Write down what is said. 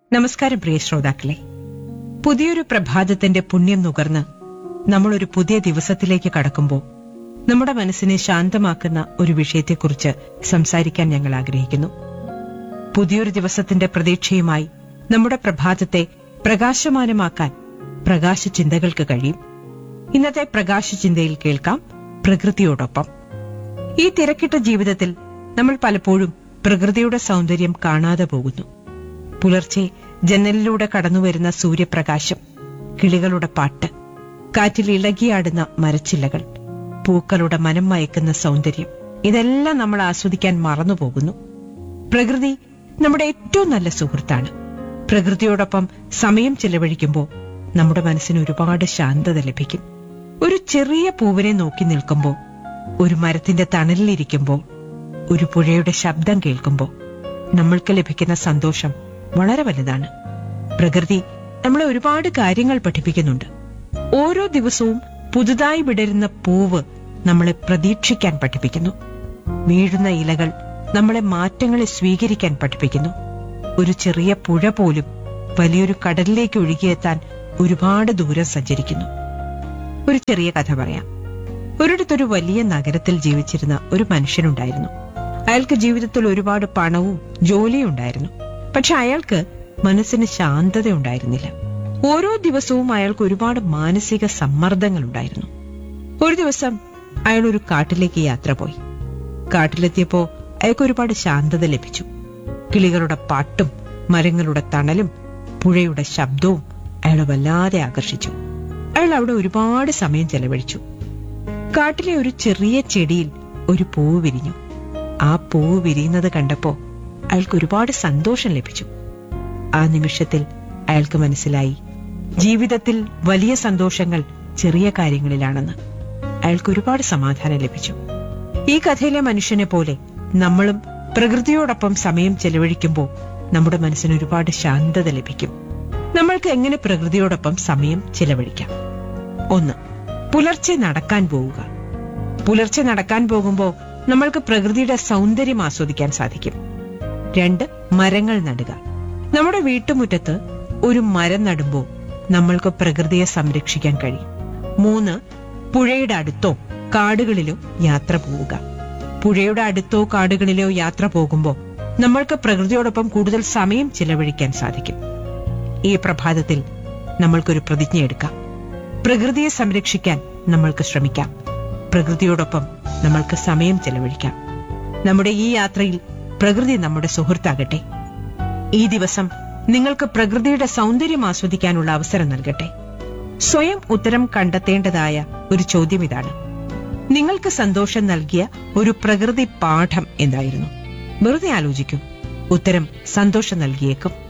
നമസ്കാരം പ്രിയ ശ്രോതാക്കളെ പുതിയൊരു പ്രഭാതത്തിന്റെ പുണ്യം നുകർന്ന് നമ്മളൊരു പുതിയ ദിവസത്തിലേക്ക് കടക്കുമ്പോൾ നമ്മുടെ മനസ്സിനെ ശാന്തമാക്കുന്ന ഒരു വിഷയത്തെക്കുറിച്ച് സംസാരിക്കാൻ ഞങ്ങൾ ആഗ്രഹിക്കുന്നു പുതിയൊരു ദിവസത്തിന്റെ പ്രതീക്ഷയുമായി നമ്മുടെ പ്രഭാതത്തെ പ്രകാശമാനമാക്കാൻ പ്രകാശ ചിന്തകൾക്ക് കഴിയും ഇന്നത്തെ പ്രകാശ ചിന്തയിൽ കേൾക്കാം പ്രകൃതിയോടൊപ്പം ഈ തിരക്കിട്ട ജീവിതത്തിൽ നമ്മൾ പലപ്പോഴും പ്രകൃതിയുടെ സൗന്ദര്യം കാണാതെ പോകുന്നു പുലർച്ചെ ജനലിലൂടെ കടന്നുവരുന്ന സൂര്യപ്രകാശം കിളികളുടെ പാട്ട് കാറ്റിൽ ഇളകിയാടുന്ന മരച്ചില്ലകൾ പൂക്കളുടെ മനം മയക്കുന്ന സൗന്ദര്യം ഇതെല്ലാം നമ്മൾ ആസ്വദിക്കാൻ മറന്നുപോകുന്നു പ്രകൃതി നമ്മുടെ ഏറ്റവും നല്ല സുഹൃത്താണ് പ്രകൃതിയോടൊപ്പം സമയം ചെലവഴിക്കുമ്പോൾ നമ്മുടെ മനസ്സിന് ഒരുപാട് ശാന്തത ലഭിക്കും ഒരു ചെറിയ പൂവിനെ നോക്കി നിൽക്കുമ്പോൾ ഒരു മരത്തിന്റെ തണലിലിരിക്കുമ്പോൾ ഒരു പുഴയുടെ ശബ്ദം കേൾക്കുമ്പോൾ നമ്മൾക്ക് ലഭിക്കുന്ന സന്തോഷം വളരെ വലുതാണ് പ്രകൃതി നമ്മളെ ഒരുപാട് കാര്യങ്ങൾ പഠിപ്പിക്കുന്നുണ്ട് ഓരോ ദിവസവും പുതുതായി വിടരുന്ന പൂവ് നമ്മളെ പ്രതീക്ഷിക്കാൻ പഠിപ്പിക്കുന്നു വീഴുന്ന ഇലകൾ നമ്മളെ മാറ്റങ്ങളെ സ്വീകരിക്കാൻ പഠിപ്പിക്കുന്നു ഒരു ചെറിയ പുഴ പോലും വലിയൊരു കടലിലേക്ക് ഒഴുകിയെത്താൻ ഒരുപാട് ദൂരം സഞ്ചരിക്കുന്നു ഒരു ചെറിയ കഥ പറയാം ഒരിടത്തൊരു വലിയ നഗരത്തിൽ ജീവിച്ചിരുന്ന ഒരു മനുഷ്യനുണ്ടായിരുന്നു അയാൾക്ക് ജീവിതത്തിൽ ഒരുപാട് പണവും ജോലിയും ഉണ്ടായിരുന്നു പക്ഷെ അയാൾക്ക് മനസ്സിന് ശാന്തത ഉണ്ടായിരുന്നില്ല ഓരോ ദിവസവും അയാൾക്ക് ഒരുപാട് മാനസിക സമ്മർദ്ദങ്ങൾ ഉണ്ടായിരുന്നു ഒരു ദിവസം അയാൾ ഒരു കാട്ടിലേക്ക് യാത്ര പോയി കാട്ടിലെത്തിയപ്പോ അയാൾക്ക് ഒരുപാട് ശാന്തത ലഭിച്ചു കിളികളുടെ പാട്ടും മരങ്ങളുടെ തണലും പുഴയുടെ ശബ്ദവും അയാളെ വല്ലാതെ ആകർഷിച്ചു അയാൾ അവിടെ ഒരുപാട് സമയം ചെലവഴിച്ചു കാട്ടിലെ ഒരു ചെറിയ ചെടിയിൽ ഒരു പൂവ് വിരിഞ്ഞു ആ പൂവ് വിരിയുന്നത് കണ്ടപ്പോ അയാൾക്ക് ഒരുപാട് സന്തോഷം ലഭിച്ചു ആ നിമിഷത്തിൽ അയാൾക്ക് മനസ്സിലായി ജീവിതത്തിൽ വലിയ സന്തോഷങ്ങൾ ചെറിയ കാര്യങ്ങളിലാണെന്ന് അയാൾക്ക് ഒരുപാട് സമാധാനം ലഭിച്ചു ഈ കഥയിലെ മനുഷ്യനെ പോലെ നമ്മളും പ്രകൃതിയോടൊപ്പം സമയം ചെലവഴിക്കുമ്പോൾ നമ്മുടെ മനസ്സിന് ഒരുപാട് ശാന്തത ലഭിക്കും നമ്മൾക്ക് എങ്ങനെ പ്രകൃതിയോടൊപ്പം സമയം ചെലവഴിക്കാം ഒന്ന് പുലർച്ചെ നടക്കാൻ പോവുക പുലർച്ചെ നടക്കാൻ പോകുമ്പോൾ നമ്മൾക്ക് പ്രകൃതിയുടെ സൗന്ദര്യം ആസ്വദിക്കാൻ സാധിക്കും രണ്ട് മരങ്ങൾ നടുക നമ്മുടെ വീട്ടുമുറ്റത്ത് ഒരു മരം നടുമ്പോൾ നമ്മൾക്ക് പ്രകൃതിയെ സംരക്ഷിക്കാൻ കഴിയും മൂന്ന് പുഴയുടെ അടുത്തോ കാടുകളിലോ യാത്ര പോവുക പുഴയുടെ അടുത്തോ കാടുകളിലോ യാത്ര പോകുമ്പോൾ നമ്മൾക്ക് പ്രകൃതിയോടൊപ്പം കൂടുതൽ സമയം ചിലവഴിക്കാൻ സാധിക്കും ഈ പ്രഭാതത്തിൽ നമ്മൾക്കൊരു പ്രതിജ്ഞ എടുക്കാം പ്രകൃതിയെ സംരക്ഷിക്കാൻ നമ്മൾക്ക് ശ്രമിക്കാം പ്രകൃതിയോടൊപ്പം നമ്മൾക്ക് സമയം ചെലവഴിക്കാം നമ്മുടെ ഈ യാത്രയിൽ പ്രകൃതി നമ്മുടെ സുഹൃത്താകട്ടെ ഈ ദിവസം നിങ്ങൾക്ക് പ്രകൃതിയുടെ സൗന്ദര്യം ആസ്വദിക്കാനുള്ള അവസരം നൽകട്ടെ സ്വയം ഉത്തരം കണ്ടെത്തേണ്ടതായ ഒരു ചോദ്യം ഇതാണ് നിങ്ങൾക്ക് സന്തോഷം നൽകിയ ഒരു പ്രകൃതി പാഠം എന്തായിരുന്നു വെറുതെ ആലോചിക്കൂ ഉത്തരം സന്തോഷം നൽകിയേക്കും